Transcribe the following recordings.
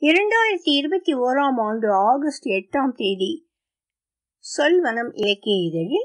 இரண்டாயிரத்தி இருபத்தி ஓராம் ஆண்டு ஆகஸ்ட் எட்டாம் தேதி சொல்வனம் இலக்கிய இதழில்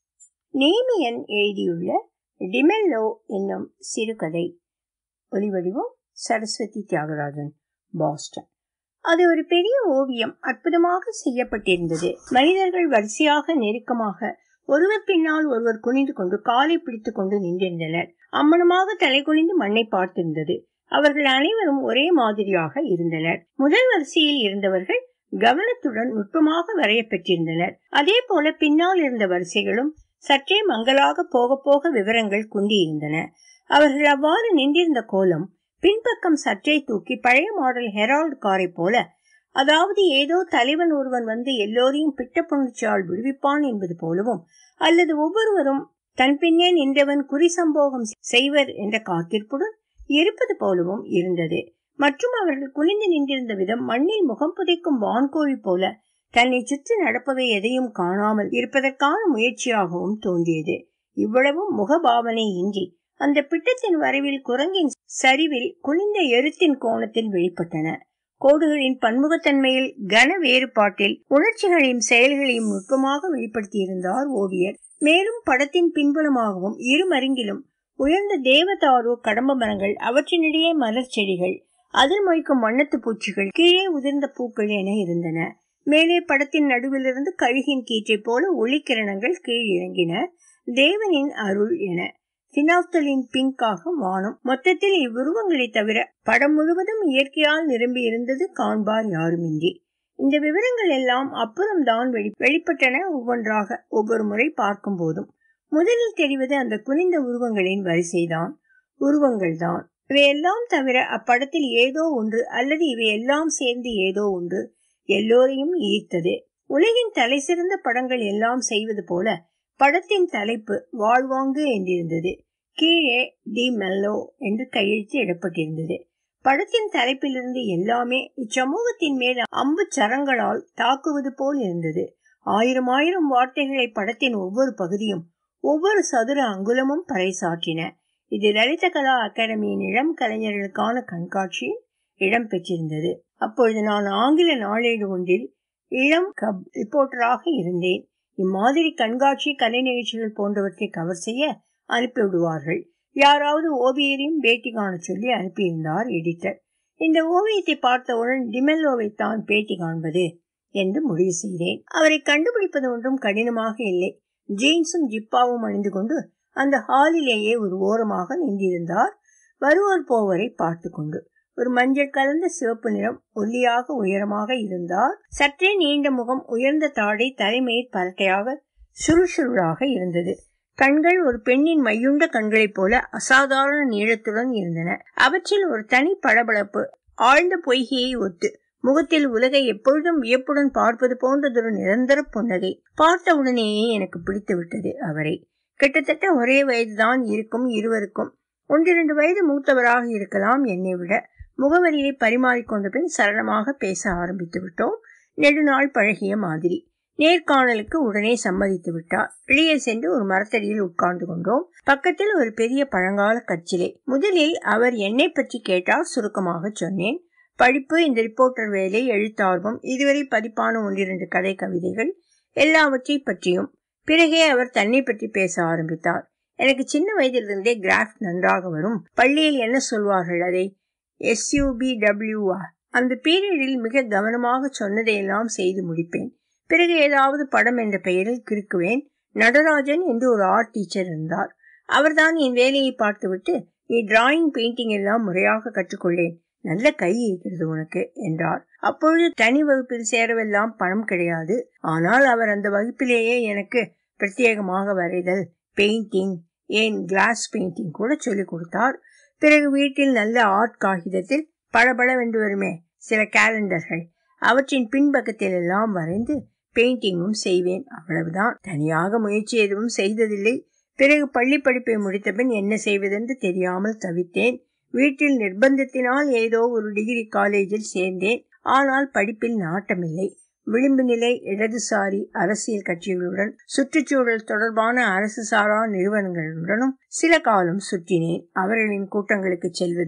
நேமியன் எழுதியுள்ள டிமெல்லோ என்னும் சிறுகதை ஒலிவடிவம் சரஸ்வதி தியாகராஜன் பாஸ்டன் அது ஒரு பெரிய ஓவியம் அற்புதமாக செய்யப்பட்டிருந்தது மனிதர்கள் வரிசையாக நெருக்கமாக ஒருவர் பின்னால் ஒருவர் குனிந்து கொண்டு காலை பிடித்துக் கொண்டு நின்றிருந்தனர் அம்மனமாக தலை குனிந்து மண்ணை பார்த்திருந்தது அவர்கள் அனைவரும் ஒரே மாதிரியாக இருந்தனர் முதல் வரிசையில் இருந்தவர்கள் கவனத்துடன் நுட்பமாக வரைய பெற்றிருந்தனர் அதே போல பின்னால் இருந்த வரிசைகளும் சற்றே மங்களாக போக போக விவரங்கள் குந்தியிருந்தன அவர்கள் அவ்வாறு நின்றிருந்த கோலம் பின்பக்கம் சற்றே தூக்கி பழைய மாடல் ஹெரால்டு காரை போல அதாவது ஏதோ தலைவன் ஒருவன் வந்து எல்லோரையும் பிட்ட புணர்ச்சியால் விடுவிப்பான் என்பது போலவும் அல்லது ஒவ்வொருவரும் தன் பின்னே நின்றவன் குறி சம்போகம் செய்வர் என்ற காத்திருப்புடன் இருப்பது போலவும் இருந்தது மற்றும் அவர்கள் குனிந்து நின்றிருந்த விதம் மண்ணில் முகம் புதைக்கும் வான்கோழி போல தன்னை சுற்றி நடப்பவை எதையும் காணாமல் இருப்பதற்கான முயற்சியாகவும் தோன்றியது இவ்வளவும் முகபாவனை இன்றி அந்த பிட்டத்தின் வரைவில் குரங்கின் சரிவில் குனிந்த எருத்தின் கோணத்தில் வெளிப்பட்டன கோடுகளின் பன்முகத்தன்மையில் கன வேறுபாட்டில் உணர்ச்சிகளையும் செயல்களையும் நுட்பமாக வெளிப்படுத்தியிருந்தார் ஓவியர் மேலும் படத்தின் பின்புலமாகவும் இருமருங்கிலும் உயர்ந்த தேவதாரு கடம்ப மரங்கள் அவற்றினிடையே மலர் செடிகள் அதில் மொய்க்கும் வண்ணத்து பூச்சிகள் கீழே உதிர்ந்த பூக்கள் என இருந்தன மேலே படத்தின் நடுவிலிருந்து கழுகின் கீற்றை போல ஒளிக்கிரணங்கள் கீழ் இறங்கின தேவனின் அருள் என பினாப்தலின் பிங்காக வானம் மொத்தத்தில் இவ்வுருவங்களை தவிர படம் முழுவதும் இயற்கையால் நிரம்பி இருந்தது காண்பார் யாருமின்றி இந்த விவரங்கள் எல்லாம் அப்புறம்தான் வெளி வெளிப்பட்டன ஒவ்வொன்றாக ஒவ்வொரு முறை பார்க்கும் போதும் முதலில் தெரிவது அந்த குனிந்த உருவங்களின் வரிசைதான் உருவங்கள் தான் இவையெல்லாம் தவிர அப்படத்தில் ஏதோ ஒன்று அல்லது இவை எல்லாம் சேர்ந்து ஏதோ ஒன்று எல்லோரையும் ஈர்த்தது உலகின் தலை சிறந்த படங்கள் எல்லாம் செய்வது போல படத்தின் தலைப்பு வாழ்வாங்கு என்றிருந்தது கீழே டி மெல்லோ என்று கையெழுத்து இடப்பட்டிருந்தது படத்தின் தலைப்பிலிருந்து எல்லாமே இச்சமூகத்தின் மேல் அம்பு சரங்களால் தாக்குவது போல் இருந்தது ஆயிரம் ஆயிரம் வார்த்தைகளை படத்தின் ஒவ்வொரு பகுதியும் ஒவ்வொரு சதுர அங்குலமும் பறைசாற்றின இது லலித கலா அகாடமியின் இளம் கலைஞர்களுக்கான கண்காட்சியில் இடம் பெற்றிருந்தது அப்பொழுது நான் ஆங்கில நாளேடு ஒன்றில் இளம் கப் ரிப்போர்ட்டராக இருந்தேன் இம்மாதிரி கண்காட்சி கலை நிகழ்ச்சிகள் போன்றவற்றை கவர் செய்ய அனுப்பிவிடுவார்கள் யாராவது ஓவியரையும் பேட்டி காண சொல்லி அனுப்பியிருந்தார் எடிட்டர் இந்த ஓவியத்தை பார்த்தவுடன் டிமெல்லோவை தான் பேட்டி காண்பது என்று முடிவு செய்தேன் அவரை கண்டுபிடிப்பது ஒன்றும் கடினமாக இல்லை ஜீன்ஸும் ஜிப்பாவும் அணிந்து கொண்டு அந்த ஹாலிலேயே ஒரு ஓரமாக நின்றிருந்தார் வருவோர் போவரை பார்த்து கொண்டு ஒரு மஞ்சள் கலந்த சிவப்பு நிறம் ஒல்லியாக உயரமாக இருந்தார் சற்றே நீண்ட முகம் உயர்ந்த தாடை தலைமையில் பரட்டையாக சுறுசுறுளாக இருந்தது கண்கள் ஒரு பெண்ணின் மையுண்ட கண்களைப் போல அசாதாரண நீளத்துடன் இருந்தன அவற்றில் ஒரு தனி பளபளப்பு ஆழ்ந்த பொய்கையை ஒத்து முகத்தில் உலகை எப்பொழுதும் வியப்புடன் பார்ப்பது போன்றதொரு நிரந்தர புன்னகை பார்த்தவுடனேயே எனக்கு பிடித்து விட்டது அவரை கிட்டத்தட்ட ஒரே வயதுதான் இருக்கும் இருவருக்கும் ஒன்றிரண்டு வயது மூத்தவராக இருக்கலாம் என்னை விட முகவரியை பரிமாறிக்கொண்ட பின் சரளமாக பேச ஆரம்பித்து விட்டோம் நெடுநாள் பழகிய மாதிரி நேர்காணலுக்கு உடனே சம்மதித்து விட்டார் வெளியே சென்று ஒரு மரத்தடியில் உட்கார்ந்து கொண்டோம் பக்கத்தில் ஒரு பெரிய பழங்கால கச்சிலை முதலில் அவர் என்னை பற்றி கேட்டார் சுருக்கமாக சொன்னேன் படிப்பு இந்த ரிப்போர்ட்டர் வேலை எழுத்தார்வம் இதுவரை பதிப்பான ஒன்றிரண்டு கதை கவிதைகள் எல்லாவற்றை பற்றியும் பிறகே அவர் தன்னை பற்றி பேச ஆரம்பித்தார் எனக்கு சின்ன வயதிலிருந்தே கிராஃப்ட் நன்றாக வரும் பள்ளியில் என்ன சொல்வார்கள் அதை எஸ்யூபி டபிள்யூஆ அந்த பீரியடில் மிக கவனமாக சொன்னதையெல்லாம் செய்து முடிப்பேன் பிறகு ஏதாவது படம் என்ற பெயரில் கிறுக்குவேன் நடராஜன் என்று ஒரு ஆர்ட் டீச்சர் இருந்தார் அவர்தான் என் வேலையை பார்த்துவிட்டு நீ டிராயிங் பெயிண்டிங் எல்லாம் முறையாக கற்றுக்கொள்ளேன் நல்ல கை இருக்கிறது உனக்கு என்றார் அப்பொழுது தனி வகுப்பில் சேரவெல்லாம் பணம் கிடையாது ஆனால் அவர் அந்த வகுப்பிலேயே எனக்கு பிரத்யேகமாக வரைதல் பெயிண்டிங் ஏன் கிளாஸ் பெயிண்டிங் கூட சொல்லிக் கொடுத்தார் பிறகு வீட்டில் நல்ல ஆர்ட் காகிதத்தில் பளபளவென்று வருமே சில கேலண்டர்கள் அவற்றின் பின்பக்கத்தில் எல்லாம் வரைந்து பெயிண்டிங்கும் செய்வேன் அவ்வளவுதான் தனியாக முயற்சி எதுவும் செய்ததில்லை பிறகு பள்ளி படிப்பை முடித்தபின் என்ன செய்வதென்று தெரியாமல் தவித்தேன் வீட்டில் நிர்பந்தத்தினால் ஏதோ ஒரு டிகிரி காலேஜில் சேர்ந்தேன் ஆனால் படிப்பில் நாட்டமில்லை விளிம்பு நிலை இடதுசாரி அரசியல் கட்சிகளுடன் சுற்றுச்சூழல் தொடர்பான அரசு சாரா நிறுவனங்களுடனும் சில காலம் சுற்றினேன் அவர்களின் கூட்டங்களுக்கு செல்வது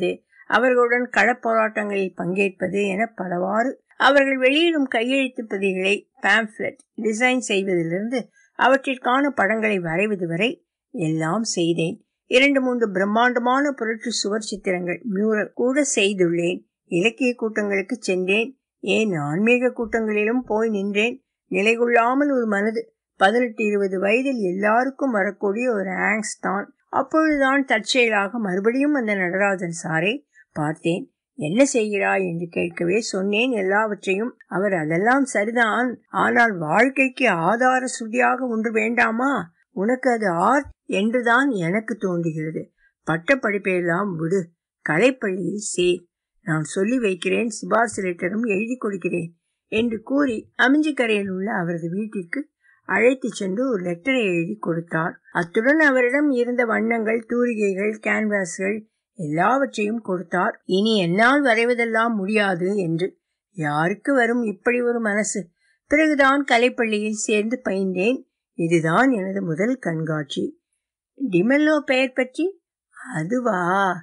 அவர்களுடன் களப்போராட்டங்களில் பங்கேற்பது என பலவாறு அவர்கள் வெளியிடும் கையெழுத்து பிரதிகளை பாம்ப்ளெட் டிசைன் செய்வதிலிருந்து அவற்றிற்கான படங்களை வரைவது வரை எல்லாம் செய்தேன் இரண்டு மூன்று பிரம்மாண்டமான புரட்சி சுவர் சித்திரங்கள் மியூரல் கூட செய்துள்ளேன் இலக்கிய கூட்டங்களுக்கு சென்றேன் ஏன் ஆன்மீக கூட்டங்களிலும் போய் நின்றேன் நிலைகொள்ளாமல் ஒரு மனது பதினெட்டு இருபது வயதில் எல்லாருக்கும் வரக்கூடிய ஒரு ஆங்ஸ் தான் அப்பொழுதுதான் தற்செயலாக மறுபடியும் அந்த நடராஜன் சாரை பார்த்தேன் என்ன செய்கிறாய் என்று கேட்கவே சொன்னேன் எல்லாவற்றையும் அவர் அதெல்லாம் சரிதான் ஆனால் வாழ்க்கைக்கு ஆதார சுதியாக ஒன்று வேண்டாமா உனக்கு அது ஆர்ட் என்றுதான் எனக்கு தோன்றுகிறது பட்ட படிப்பையெல்லாம் விடு கலைப்பள்ளியில் சேர் நான் சொல்லி வைக்கிறேன் சிபார்சு லெட்டரும் எழுதி கொடுக்கிறேன் என்று கூறி அமிஞ்சிக்கரையில் உள்ள அவரது வீட்டிற்கு அழைத்து சென்று ஒரு லெட்டரை எழுதி கொடுத்தார் அத்துடன் அவரிடம் இருந்த வண்ணங்கள் தூரிகைகள் கேன்வாஸ்கள் எல்லாவற்றையும் கொடுத்தார் இனி என்னால் வரைவதெல்லாம் முடியாது என்று யாருக்கு வரும் இப்படி ஒரு மனசு பிறகுதான் கலைப்பள்ளியில் சேர்ந்து பயின்றேன் இதுதான் எனது முதல் கண்காட்சி டிமெல்லோ பெயர் பற்றி அதுவா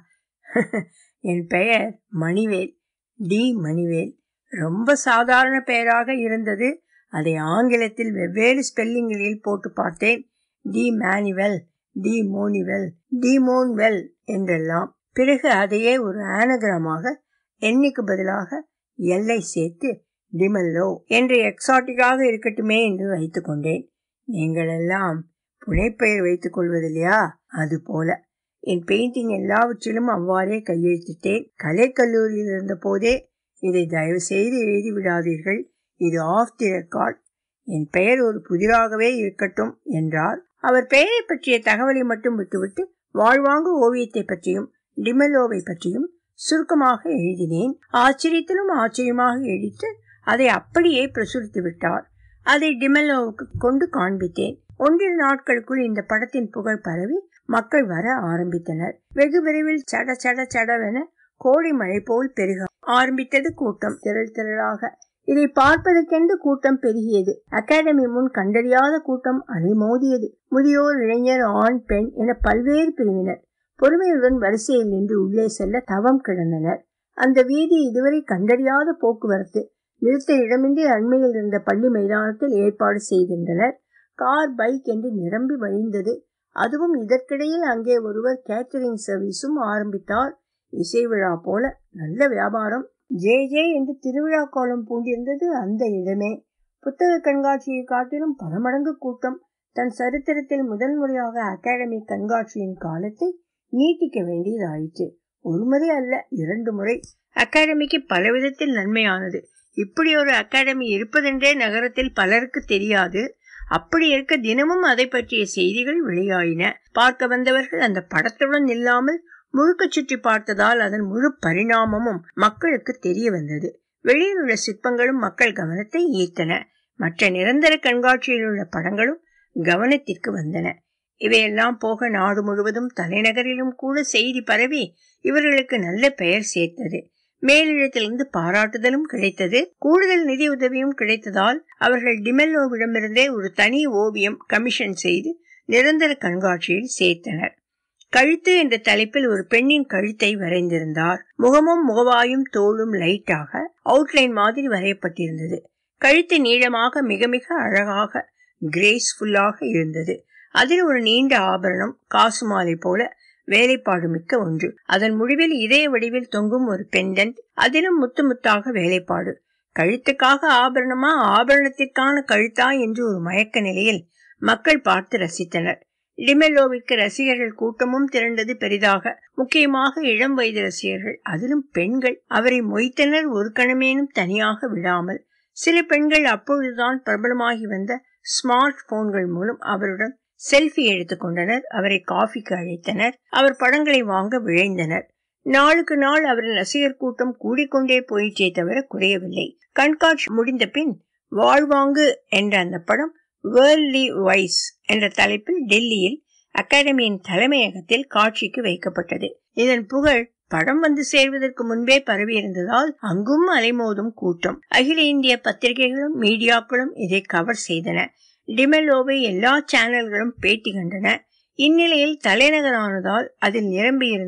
என் பெயர் மணிவேல் டி மணிவேல் ரொம்ப சாதாரண பெயராக இருந்தது அதை ஆங்கிலத்தில் வெவ்வேறு ஸ்பெல்லிங்களில் போட்டு பார்த்தேன் டி மேனிவெல் டி மோனிவெல் டி மோன்வெல் என்றெல்லாம் பிறகு அதையே ஒரு ஆனகிராமாக எண்ணிக்கு பதிலாக எல்லை சேர்த்து டிமெல்லோ என்று எக்ஸாட்டிக்காக இருக்கட்டுமே என்று வைத்துக் கொண்டேன் நீங்கள் எல்லாம் புனைப்பெயர் வைத்துக் கொள்வதில்லையா அது போல என் பெயிண்டிங் எல்லாவற்றிலும் அவ்வாறே கையெழுத்திட்டேன் கலைக்கல்லூரியில் இருந்த போதே இதை தயவு செய்து எழுதி விடாதீர்கள் இது ஆஃப் தி ரெக்கார்ட் என் பெயர் ஒரு புதிராகவே இருக்கட்டும் என்றார் அவர் பெயரை பற்றிய தகவலை மட்டும் விட்டுவிட்டு வாழ்வாங்கு ஓவியத்தை பற்றியும் டிமெல்லோவை பற்றியும் சுருக்கமாக எழுதினேன் ஆச்சரியத்திலும் ஆச்சரியமாக எழுதித்து அதை அப்படியே பிரசுரித்து விட்டார் அதை டிமெல்லோவுக்கு கொண்டு காண்பித்தேன் ஒன்றிரு நாட்களுக்குள் இந்த படத்தின் புகழ் பரவி மக்கள் வர ஆரம்பித்தனர் வெகு விரைவில் சட சட சடவென கோடை மழை போல் பெருக ஆரம்பித்தது கூட்டம் திரள் திரளாக இதை பார்ப்பதற்கென்று கூட்டம் பெருகியது அகாடமி முன் கண்டறியாத கூட்டம் அலைமோதியது முதியோர் இளைஞர் ஆண் பெண் என பல்வேறு பிரிவினர் பொறுமையுடன் வரிசையில் நின்று உள்ளே செல்ல தவம் கிடந்தனர் அந்த வீதி இதுவரை கண்டறியாத போக்குவரத்து நிறுத்த இடமின்றி அண்மையில் இருந்த பள்ளி மைதானத்தில் ஏற்பாடு செய்திருந்தனர் கார் பைக் என்று நிரம்பி வழிந்தது அதுவும் இதற்கிடையில் அங்கே ஒருவர் கேட்டரிங் சர்வீஸும் ஆரம்பித்தார் இசை விழா போல நல்ல வியாபாரம் ஜே ஜே என்று திருவிழா கோலம் பூண்டிருந்தது அந்த இடமே புத்தக கண்காட்சியை காட்டிலும் பல மடங்கு கூட்டம் தன் சரித்திரத்தில் முதல் முறையாக அகாடமி கண்காட்சியின் காலத்தை நீட்டிக்க வேண்டியதாயிற்று ஒரு முறை அல்ல இரண்டு முறை அகாடமிக்கு பல விதத்தில் நன்மையானது இப்படி ஒரு அகாடமி இருப்பதென்றே நகரத்தில் பலருக்கு தெரியாது அப்படி இருக்க தினமும் அதை பற்றிய செய்திகள் வெளியாயின பார்க்க வந்தவர்கள் அந்த படத்துடன் இல்லாமல் முழுக்க சுற்றி பார்த்ததால் அதன் முழு பரிணாமமும் மக்களுக்கு தெரிய வந்தது வெளியில் உள்ள சிற்பங்களும் மக்கள் கவனத்தை ஈர்த்தன மற்ற நிரந்தர கண்காட்சியில் உள்ள படங்களும் கவனத்திற்கு வந்தன இவையெல்லாம் போக நாடு முழுவதும் தலைநகரிலும் கூட செய்தி பரவி இவர்களுக்கு நல்ல பெயர் சேர்த்தது மேலிடத்திலிருந்து பாராட்டுதலும் கிடைத்தது கூடுதல் நிதி உதவியும் கிடைத்ததால் அவர்கள் டிமெல்லோவிடமிருந்தே ஒரு தனி ஓவியம் கமிஷன் செய்து நிரந்தர கண்காட்சியில் சேர்த்தனர் கழுத்து என்ற தலைப்பில் ஒரு பெண்ணின் கழுத்தை வரைந்திருந்தார் முகமும் முகவாயும் தோளும் லைட்டாக அவுட்லைன் மாதிரி வரையப்பட்டிருந்தது கழுத்து நீளமாக மிக மிக அழகாக கிரேஸ்ஃபுல்லாக இருந்தது அதில் ஒரு நீண்ட ஆபரணம் காசு மாலை போல வேலைப்பாடு மிக்க ஒன்று அதன் முடிவில் இதய வடிவில் தொங்கும் ஒரு பெண்டன்ட் அதிலும் முத்து முத்தாக வேலைப்பாடு கழுத்துக்காக ஆபரணமா ஆபரணத்திற்கான கழுத்தா என்று ஒரு மயக்க நிலையில் மக்கள் பார்த்து ரசித்தனர் டிமெல்லோவிற்கு ரசிகர்கள் கூட்டமும் திரண்டது பெரிதாக முக்கியமாக இளம் வயது ரசிகர்கள் அதிலும் பெண்கள் அவரை மொய்த்தனர் ஒரு கணமேனும் தனியாக விடாமல் சில பெண்கள் அப்பொழுதுதான் பிரபலமாகி வந்த ஸ்மார்ட் போன்கள் மூலம் அவருடன் செல்ஃபி எடுத்துக் கொண்டனர் அவரை காஃபிக்கு அழைத்தனர் அவர் படங்களை வாங்க விழைந்தனர் நாளுக்கு நாள் அவரின் ரசிகர் கூட்டம் கூடிக்கொண்டே போயிற்றே தவிர குறையவில்லை கண்காட்சி முடிந்த பின் வாழ்வாங்கு என்ற அந்த படம் வேர்ல்ட்லி வைஸ் என்ற தலைப்பில் டெல்லியில் அகாடமியின் தலைமையகத்தில் காட்சிக்கு வைக்கப்பட்டது இதன் புகழ் படம் வந்து சேர்வதற்கு முன்பே பரவியிருந்ததால் அங்கும் அலைமோதும் கூட்டம் அகில இந்திய பத்திரிகைகளும் மீடியாக்களும் இதை கவர் செய்தன டிமெல்லோவை எல்லா சேனல்களும் பேட்டி கண்டன இந்நிலையில் தலைநகரானதால் அதில் நிரம்பியிருந்த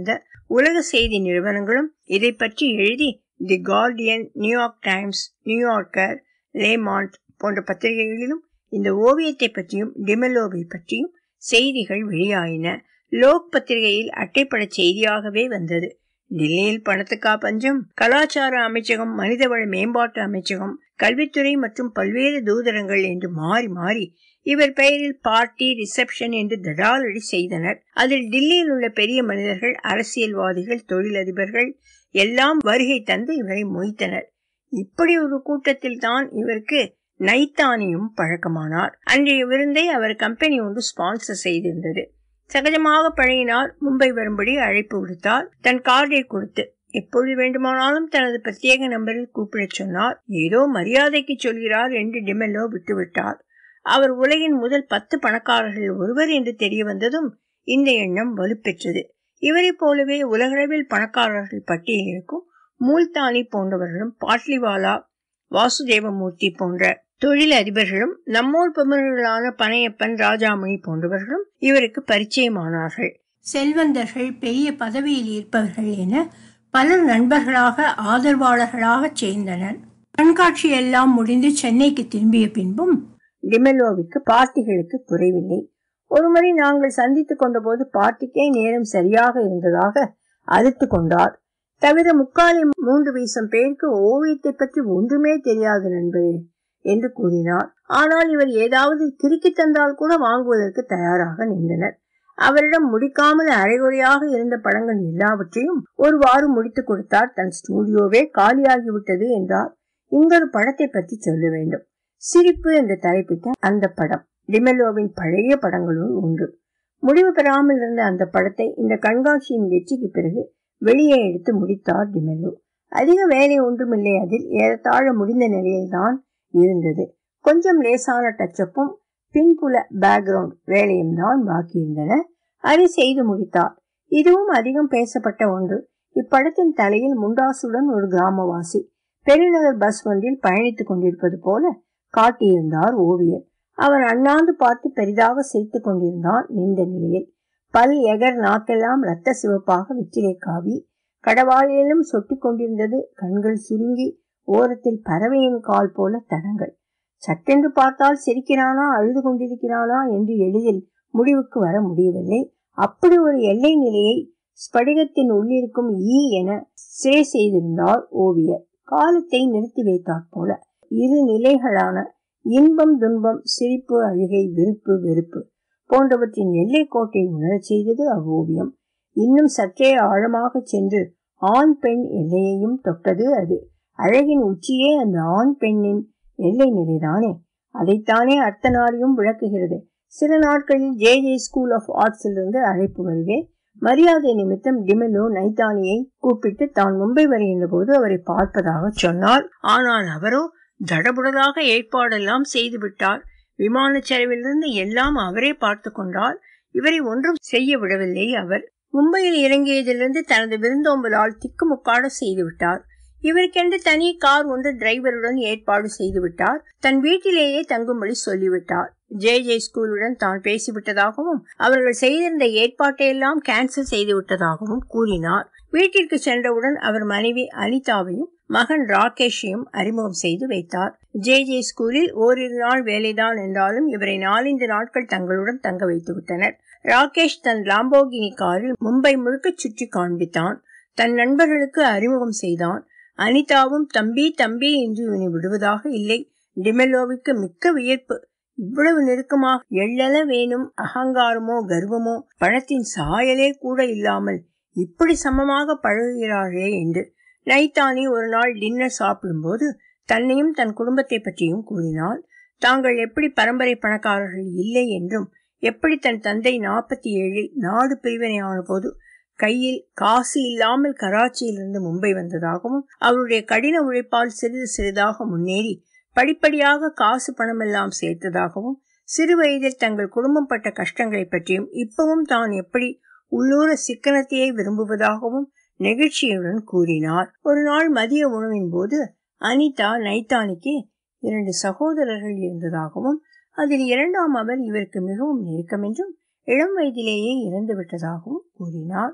உலக செய்தி நிறுவனங்களும் இதை பற்றி எழுதி the Guardian New York Times New Yorker Le Monde போன்ற பத்திரிகைகளிலும் இந்த ஓவியத்தை பற்றியும் டிமெலோவை பற்றியும் செய்திகள் வெளியாயின லோக் பத்திரிகையில் அட்டைப்பட செய்தியாகவே வந்தது டெல்லியில் பணத்துக்கா பஞ்சம் கலாச்சார அமைச்சகம் மனிதவள மேம்பாட்டு அமைச்சகம் கல்வித்துறை மற்றும் பல்வேறு தூதரங்கள் என்று மாறி மாறி இவர் பெயரில் பார்ட்டி ரிசப்ஷன் என்று தடாலடி செய்தனர் அதில் டில்லியில் உள்ள பெரிய மனிதர்கள் அரசியல்வாதிகள் தொழிலதிபர்கள் எல்லாம் வருகை தந்து இவரை மொய்த்தனர் இப்படி ஒரு கூட்டத்தில் தான் இவருக்கு நைத்தானியும் பழக்கமானார் அன்றைய விருந்தை அவர் கம்பெனி ஒன்று ஸ்பான்சர் செய்திருந்தது சகஜமாக பழகினார் மும்பை வரும்படி அழைப்பு விடுத்தார் தன் கார்டை கொடுத்து எப்பொழுது வேண்டுமானாலும் தனது பிரத்யேக நம்பரில் கூப்பிடச் சொன்னார் ஏதோ மரியாதைக்கு சொல்கிறார் என்று டிமெல்லோ விட்டுவிட்டார் அவர் உலகின் முதல் பத்து பணக்காரர்கள் ஒருவர் என்று தெரிய வந்ததும் இந்த எண்ணம் வலுப்பெற்றது இவரைப் போலவே உலகளவில் பணக்காரர்கள் பட்டியல் இருக்கும் மூல்தானி போன்றவர்களும் பாட்லிவாலா வாசுதேவமூர்த்தி போன்ற தொழில் அதிபர்களும் நம்மூர் பிரமுகர்களான பனையப்பன் ராஜாமணி போன்றவர்களும் இவருக்கு பரிச்சயமானார்கள் செல்வந்தர்கள் பெரிய பதவியில் இருப்பவர்கள் என பலர் நண்பர்களாக ஆதரவாளர்களாக சேர்ந்தனர் கண்காட்சி எல்லாம் முடிந்து சென்னைக்கு திரும்பிய பின்பும் டிமெலோவுக்கு பார்ட்டிகளுக்கு குறைவில்லை ஒருமுறை நாங்கள் சந்தித்துக் கொண்டபோது பார்ட்டிக்கே நேரம் சரியாக இருந்ததாக அழுத்து கொண்டார் தவிர முக்காலி மூன்று வீசம் பேருக்கு ஓவியத்தை பற்றி ஒன்றுமே தெரியாது நண்பரே என்று கூறினார் ஆனால் இவர் ஏதாவது கிறுக்கி தந்தால் கூட வாங்குவதற்கு தயாராக நின்றனர் அவரிடம் முடிக்காமல் அரைகுறையாக இருந்த படங்கள் எல்லாவற்றையும் ஒரு வாரம் முடித்துக் கொடுத்தார் தன் ஸ்டூடியோவே காலியாகிவிட்டது என்றார் இன்னொரு படத்தை பற்றி சொல்ல வேண்டும் சிரிப்பு என்று தலைப்பிட்ட அந்த படம் டிமெலோவின் பழைய படங்களுள் ஒன்று முடிவு பெறாமல் இருந்த அந்த படத்தை இந்த கண்காட்சியின் வெற்றிக்கு பிறகு வெளியே எடுத்து முடித்தார் டிமெலோ அதிக வேலை ஒன்றுமில்லை அதில் ஏறத்தாழ முடிந்த நிலையில்தான் இருந்தது கொஞ்சம் லேசான டச்சப்பும் பின்புல பேக்ரவுண்ட் வேலையும் தான் பாக்கி இருந்தன அதை செய்து முடித்தார் இதுவும் அதிகம் பேசப்பட்ட ஒன்று இப்படத்தின் தலையில் முண்டாசுடன் ஒரு கிராமவாசி பெருநகர் பஸ் ஒன்றில் பயணித்துக் கொண்டிருப்பது போல காட்டியிருந்தார் ஓவியர் அவன் அண்ணாந்து பார்த்து பெரிதாக சிரித்துக் கொண்டிருந்தான் நின்ற நிலையில் பல் எகர் நாக்கெல்லாம் ரத்த சிவப்பாக வெற்றிலை காவி கடவாயிலும் சொட்டிக் கொண்டிருந்தது கண்கள் சுருங்கி ஓரத்தில் பறவையின் கால் போல தடங்கள் சட்டென்று பார்த்தால் சிரிக்கிறானா அழுது கொண்டிருக்கிறானா என்று எளிதில் முடிவுக்கு வர முடியவில்லை அப்படி ஒரு எல்லை நிலையை ஸ்படிகத்தின் உள்ளிருக்கும் ஈ என சிறை செய்திருந்தார் ஓவியர் காலத்தை நிறுத்தி வைத்தாற் போல இரு நிலைகளான இன்பம் துன்பம் சிரிப்பு அழுகை விருப்பு வெறுப்பு போன்றவற்றின் எல்லை கோட்டை உணரச் செய்தது அவ்வோவியம் இன்னும் சற்றே ஆழமாக சென்று ஆண் பெண் எல்லையையும் தொட்டது அது அழகின் உச்சியே அந்த ஆண் பெண்ணின் எல்லை நிலைதானே அதைத்தானே அர்த்தநாரியும் விளக்குகிறது சில நாட்களில் ஜே ஜே ஸ்கூல் ஆஃப் ஆர்ட்ஸில் இருந்து அழைப்பு வருவே மரியாதை நிமித்தம் டிமெலோ நைத்தானியை கூப்பிட்டு தான் மும்பை வருகின்ற போது அவரை பார்ப்பதாக சொன்னார் ஆனால் அவரோ தடபுடலாக ஏற்பாடெல்லாம் செய்து விட்டார் விமான செலவிலிருந்து எல்லாம் அவரே பார்த்து கொண்டார் இவரை ஒன்றும் செய்ய விடவில்லை அவர் மும்பையில் இறங்கியதிலிருந்து தனது விருந்தோம்பலால் திக்குமுக்காட செய்து விட்டார் இவருக்கென்று தனி கார் ஒன்று டிரைவருடன் ஏற்பாடு செய்து விட்டார் தன் வீட்டிலேயே தங்கும்படி சொல்லிவிட்டார் ஜே ஜே ஸ்கூலுடன் தான் பேசிவிட்டதாகவும் அவர்கள் செய்திருந்த ஏற்பாட்டையெல்லாம் கேன்சல் செய்து விட்டதாகவும் கூறினார் வீட்டிற்கு சென்றவுடன் அவர் மனைவி அனிதாவையும் மகன் ராகேஷையும் அறிமுகம் செய்து வைத்தார் ஜே ஜே ஸ்கூலில் ஓரிரு நாள் வேலைதான் என்றாலும் இவரை நாலந்து நாட்கள் தங்களுடன் தங்க வைத்து விட்டனர் ராகேஷ் தன் லாம்போகினி காரில் மும்பை முழுக்க சுற்றி காண்பித்தான் தன் நண்பர்களுக்கு அறிமுகம் செய்தான் அனிதாவும் தம்பி தம்பி என்று இவனை விடுவதாக இல்லை டிமெல்லோவுக்கு மிக்க வியப்பு இவ்வளவு நெருக்கமாக எள்ளல வேணும் அகங்காரமோ கர்வமோ பணத்தின் சாயலே கூட இல்லாமல் இப்படி சமமாக பழகுகிறார்களே என்று நைத்தானி ஒரு நாள் டின்னர் சாப்பிடும்போது தன்னையும் தன் குடும்பத்தை பற்றியும் கூறினாள் தாங்கள் எப்படி பரம்பரை பணக்காரர்கள் இல்லை என்றும் எப்படி தன் தந்தை நாற்பத்தி ஏழில் நாடு பிரிவினையான போது கையில் காசு இல்லாமல் கராச்சியிலிருந்து மும்பை வந்ததாகவும் அவருடைய கடின உழைப்பால் சிறிது சிறிதாக முன்னேறி படிப்படியாக காசு பணமெல்லாம் சேர்த்ததாகவும் சிறு வயதில் தங்கள் குடும்பம் பட்ட கஷ்டங்களை பற்றியும் இப்பவும் தான் எப்படி உள்ளூர சிக்கனத்தையே விரும்புவதாகவும் நெகிழ்ச்சியுடன் கூறினார் ஒரு நாள் மதிய உணவின் போது அனிதா நைத்தானிக்கு இரண்டு சகோதரர்கள் இருந்ததாகவும் அதில் இரண்டாம் அவர் இவருக்கு மிகவும் நெருக்கம் என்றும் இளம் வயதிலேயே இறந்து விட்டதாகவும் கூறினார்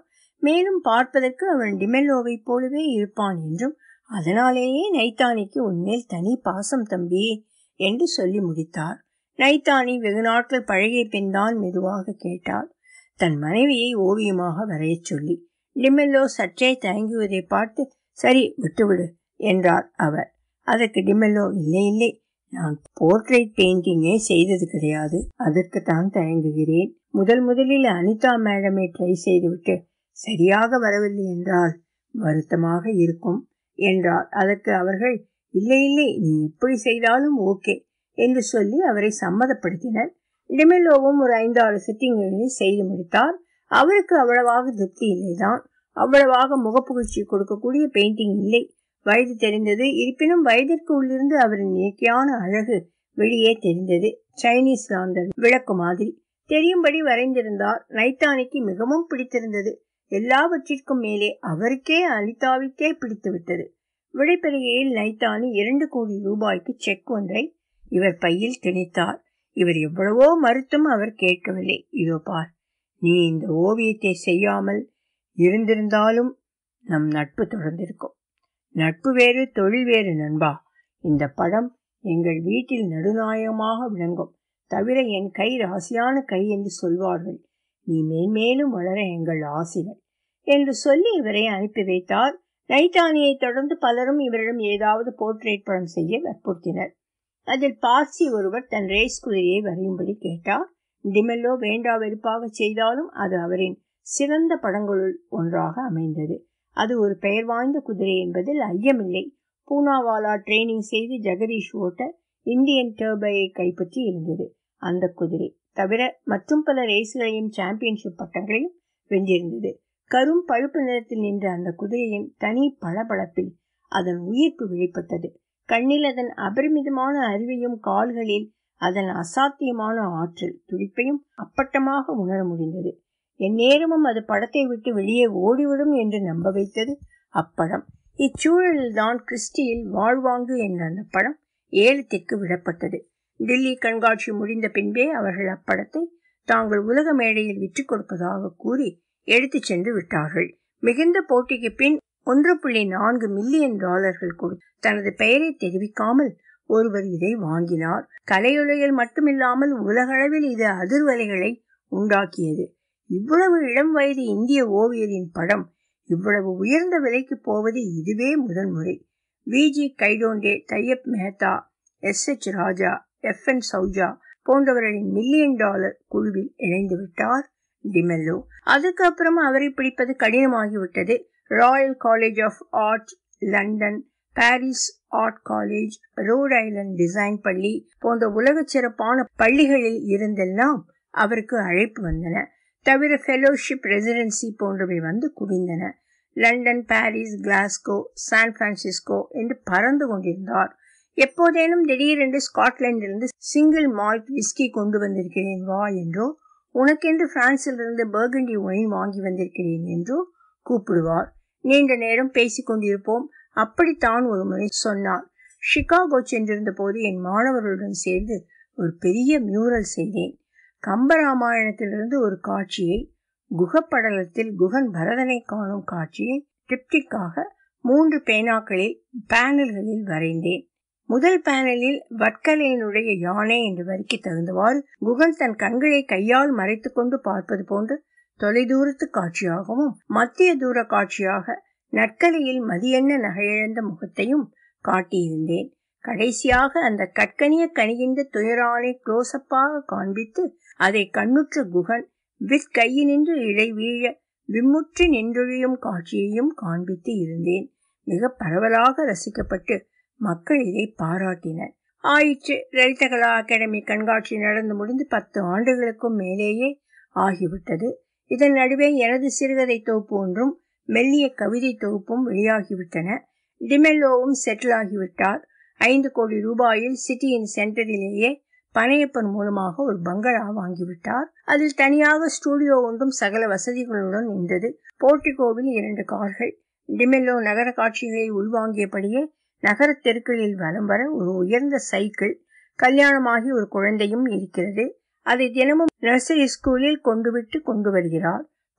மேலும் பார்ப்பதற்கு அவன் டிமெல்லோவைப் போலவே இருப்பான் என்றும் அதனாலேயே நைத்தானிக்கு உன்மேல் தனி பாசம் தம்பி என்று சொல்லி முடித்தார் நைத்தானி வெகு நாட்கள் பழகிய பின்தான் மெதுவாக கேட்டாள் தன் மனைவியை ஓவியமாக வரையச் சொல்லி டிமெல்லோ சற்றே தயங்குவதை பார்த்து சரி விட்டுவிடு என்றார் அவர் அதற்கு டிமெல்லோ இல்லை இல்லை நான் போர்ட்ரைட் பெயிண்டிங்கே செய்தது கிடையாது அதற்குத்தான் தயங்குகிறேன் முதல் முதலில் அனிதா மேடமை ட்ரை செய்துவிட்டு சரியாக வரவில்லை என்றால் வருத்தமாக இருக்கும் என்றார் அதற்கு அவர்கள் இல்லை இல்லை நீ எப்படி செய்தாலும் ஓகே என்று சொல்லி அவரை சம்மதப்படுத்தினர் டிமெல்லோவும் ஒரு ஐந்தாறு சிட்டிங்களில் செய்து முடித்தார் அவருக்கு அவ்வளவாக திருப்தி இல்லைதான் அவ்வளவாக முகப்புகழ்ச்சி கொடுக்கக்கூடிய பெயிண்டிங் இல்லை வயது தெரிந்தது இருப்பினும் வயதிற்கு உள்ளிருந்து அவரின் இயற்கையான அழகு வெளியே தெரிந்தது சைனீஸ் லாந்தர் விளக்கு மாதிரி தெரியும்படி வரைந்திருந்தார் நைத்தானிக்கு மிகவும் பிடித்திருந்தது எல்லாவற்றிற்கும் மேலே அவருக்கே அனிதாவுக்கே பிடித்து விட்டது விடைபெறுகையில் நைத்தானி இரண்டு கோடி ரூபாய்க்கு செக் ஒன்றை இவர் பையில் திணித்தார் இவர் எவ்வளவோ மறுத்தும் அவர் கேட்கவில்லை இதோ பார் நீ இந்த ஓவியத்தை செய்யாமல் இருந்திருந்தாலும் நம் நட்பு தொடர்ந்திருக்கும் நட்பு வேறு தொழில் வேறு நண்பா இந்த படம் எங்கள் வீட்டில் நடுநாயகமாக விளங்கும் தவிர என் கை ராசியான கை என்று சொல்வார்கள் நீ மேன்மேலும் வளர எங்கள் ஆசிகள் என்று சொல்லி இவரை அனுப்பி வைத்தார் நைட்டானியை தொடர்ந்து பலரும் இவரிடம் ஏதாவது போர்ட்ரேட் படம் செய்ய வற்புறுத்தினர் அதில் பார்சி ஒருவர் தன் ரேஸ் குதிரையை வரையும்படி கேட்டார் டிமெல்லோ வேண்டா வெறுப்பாக செய்தாலும் அது அவரின் சிறந்த படங்களுள் ஒன்றாக அமைந்தது அது ஒரு பெயர் வாய்ந்த குதிரை என்பதில் ஐயமில்லை பூனாவாலா ட்ரைனிங் செய்து ஜெகதீஷ் ஓட்ட இந்தியன் டர்பையை கைப்பற்றி இருந்தது அந்த குதிரை தவிர மற்றும் பல ரேஸ்களையும் சாம்பியன்ஷிப் பட்டங்களையும் வென்றிருந்தது கரும் பழுப்பு நிறத்தில் நின்ற அந்த குதிரையின் தனி பளபளப்பில் அதன் உயிர்ப்பு வெளிப்பட்டது கண்ணில் அதன் அபரிமிதமான அறிவையும் கால்களில் அதன் அசாத்தியமான ஆற்றல் துடிப்பையும் அப்பட்டமாக உணர முடிந்தது எந்நேரமும் அது படத்தை விட்டு வெளியே ஓடிவிடும் என்று நம்ப வைத்தது அப்படம் இச்சூழலில்தான் கிறிஸ்டியில் வாழ்வாங்கு என்ற அந்த படம் ஏலத்திற்கு விடப்பட்டது டில்லி கண்காட்சி முடிந்த பின்பே அவர்கள் அப்படத்தை தாங்கள் உலக மேடையில் விற்றுக் கொடுப்பதாக கூறி எடுத்துச் சென்று விட்டார்கள் மிகுந்த போட்டிக்கு பின் ஒன்று புள்ளி நான்கு மில்லியன் டாலர்கள் கொடு தனது பெயரை தெரிவிக்காமல் ஒருவர் இதை வாங்கினார் கலையுலகில் மட்டுமில்லாமல் உலகளவில் இது அதிர்வலைகளை உண்டாக்கியது இவ்வளவு இளம் வயது இந்திய ஓவியரின் படம் இவ்வளவு உயர்ந்த விலைக்கு போவது இதுவே முதல் முறை விஜி Gaitonde Tyeb Mehta S H Raza F N Souza million மில்லியன் டாலர் குழுவில் இணைந்து விட்டார் டிமெல்லோ அதுக்கு அப்புறம் அவரை பிடிப்பது கடினமாகிவிட்டது royal college of art London Paris art college Rhode Island design பள்ளி போன்ற உலக சிறப்பான பள்ளிகளில் இருந்தெல்லாம் அவருக்கு அழைப்பு வந்தன தவிர ஃபெலோஷிப் ரெசிடென்சி போன்றவை வந்து குவிந்தன London Paris Glasgow San Francisco பறந்து கொண்டிருந்தார் எப்போதேனும் திடீரென்று ஸ்காட்லாந்திலிருந்து சிங்கிள் மால்ட் விஸ்கி கொண்டு வந்திருக்கிறேன் வா என்றோ உனக்கென்று பிரான்சிலிருந்து பர்கண்டி ஒயின் வாங்கி வந்திருக்கிறேன் என்றோ கூப்பிடுவார் நீண்ட நேரம் பேசிக் கொண்டிருப்போம் அப்படித்தான் ஒரு முறை சொன்னார் சிகாகோ சென்றிருந்த போது என் மாணவர்களுடன் சேர்ந்து ஒரு பெரிய மியூரல் செய்தேன் கம்பராமாயணத்திலிருந்து ஒரு காட்சியை குகப்படலத்தில் குகன் பரதனை காணும் காட்சியை டிப்டிக்காக மூன்று பேனாக்களில் பேனல்களில் வரைந்தேன் முதல் பேனலில் வட்கலையினுடைய யானை என்று வரிக்கு தகுந்தவாறு குகன் தன் கண்களை கையால் மறைத்துக் கொண்டு பார்ப்பது போன்ற தொலைதூரத்து காட்சியாகவும் மத்திய தூர காட்சியாக நற்கலையில் மதியென்ன நகையிழந்த முகத்தையும் காட்டியிருந்தேன் கடைசியாக அந்த கற்கனிய கனிகின்ற துயரானை க்ளோசப்பாக காண்பித்து அதை கண்ணுற்ற குகன் வித் கையினின்று இடை வீழ விம்முற்றி நின்றொழியும் காட்சியையும் காண்பித்து இருந்தேன் மிக பரவலாக ரசிக்கப்பட்டு மக்கள் இதை பாராட்டினர் ஆயிற்று லலிதகலா அகாடமி கண்காட்சி நடந்து முடிந்து பத்து ஆண்டுகளுக்கும் மேலேயே ஆகிவிட்டது இதன் நடுவே எனது சிறுகதை தொகுப்பு ஒன்றும் மெல்லிய கவிதை தொகுப்பும் வெளியாகிவிட்டன டிமெல்லோவும் செட்டில் ஆகிவிட்டார் ஐந்து கோடி ரூபாயில் சிட்டியின் சென்டரிலேயே பனையப்பன் மூலமாக ஒரு பங்களா வாங்கிவிட்டார் அதில் தனியாக ஸ்டூடியோ ஒன்றும் சகல வசதிகளுடன் நின்றது போர்ட்டிகோவில் இரண்டு கார்கள் டிமெல்லோ நகர காட்சிகளை உள்வாங்கியபடியே நகர தெருக்களில் வலம் வர ஒரு உயர்ந்த சைக்கிள் கல்யாணமாகி ஒரு குழந்தையும் இருக்கிறது அதை தினமும் நர்சரி ஸ்கூலில் கொண்டு விட்டு கொண்டு வருகிறார்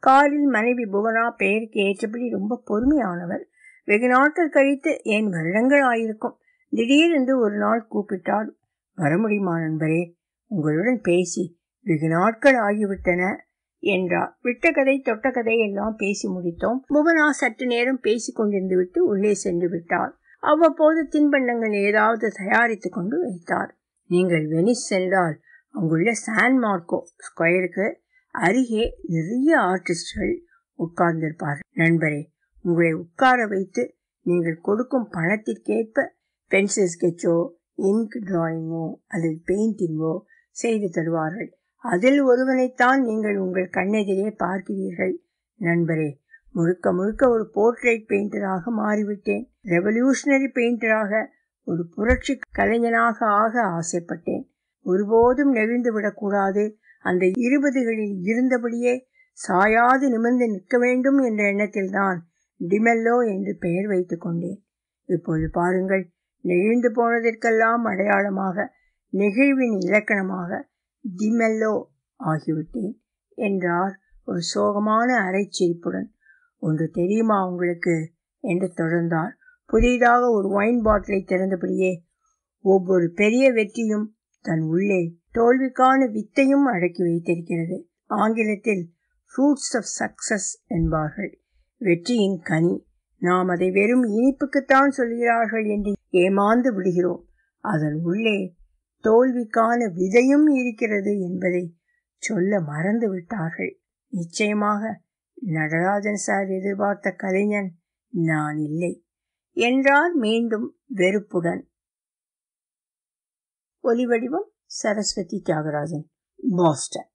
காரில் மனைவி புவனா பெயருக்கு ஏற்றபடி ரொம்ப பொறுமையானவர் வெகு நாட்கள் கழித்து ஏன் வருடங்கள் ஆயிருக்கும் திடீரென்று ஒரு நாள் கூப்பிட்டால் வர முடியுமா நண்பரே உங்களுடன் பேசி வெகு நாட்கள் ஆகிவிட்டன என்றார் விட்ட கதை தொட்ட கதை எல்லாம் பேசி முடித்தோம் புவனா சற்று நேரம் பேசிக் கொண்டிருந்து விட்டு உள்ளே சென்று விட்டார் அவ்வப்போது தின்பண்டங்கள் ஏதாவது தயாரித்துக் கொண்டு வைத்தார் நீங்கள் வெனிஸ் சென்றால் அங்குள்ள சான் மார்க்கோ ஸ்கொயருக்கு அருகே நிறைய ஆர்டிஸ்ட்கள் உட்கார்ந்திருப்பார்கள் நண்பரே உங்களை உட்கார வைத்து நீங்கள் கொடுக்கும் பணத்திற்கேற்ப பென்சில் ஸ்கெட்சோ இங்க் டிராயிங்கோ அல்லது பெயிண்டிங்கோ செய்து தருவார்கள் அதில் ஒருவனைத்தான் நீங்கள் உங்கள் கண்ணெதிரே பார்க்கிறீர்கள் நண்பரே முழுக்க முழுக்க ஒரு போர்ட்ரேட் பெயிண்டராக மாறிவிட்டேன் ரெவல்யூஷனரி பெயிண்டராக ஒரு புரட்சி கலைஞனாக ஆக ஆசைப்பட்டேன் ஒருபோதும் நெகிழ்ந்து விடக்கூடாது அந்த இருபதுகளில் இருந்தபடியே சாயாது நிமிர்ந்து நிற்க வேண்டும் என்ற எண்ணத்தில்தான் டிமெல்லோ என்று பெயர் வைத்துக் கொண்டேன் இப்பொழுது பாருங்கள் நெகிழ்ந்து போனதற்கெல்லாம் அடையாளமாக நெகிழ்வின் இலக்கணமாக டிமெல்லோ ஆகிவிட்டேன் என்றார் ஒரு சோகமான அரைச்சிரிப்புடன் ஒன்று தெரியுமா உங்களுக்கு என்று தொடர்ந்தார் புதிதாக ஒரு ஒயின் பாட்டிலை திறந்தபடியே ஒவ்வொரு பெரிய வெற்றியும் தன் உள்ளே தோல்விக்கான வித்தையும் அடக்கி வைத்திருக்கிறது ஆங்கிலத்தில் ஃப்ரூட்ஸ் ஆஃப் சக்சஸ் என்பார்கள் வெற்றியின் கனி நாம் அதை வெறும் இனிப்புக்குத்தான் சொல்கிறார்கள் என்று ஏமாந்து விடுகிறோம் அதன் உள்ளே தோல்விக்கான விதையும் இருக்கிறது என்பதை சொல்ல மறந்து விட்டார்கள் நிச்சயமாக நடராஜன் சார் எதிர்பார்த்த கலைஞன் நான் இல்லை என்றார் மீண்டும் வெறுப்புடன் ஒலிவடிவம் சரஸ்வதி தியாகராஜன் பாஸ்டன்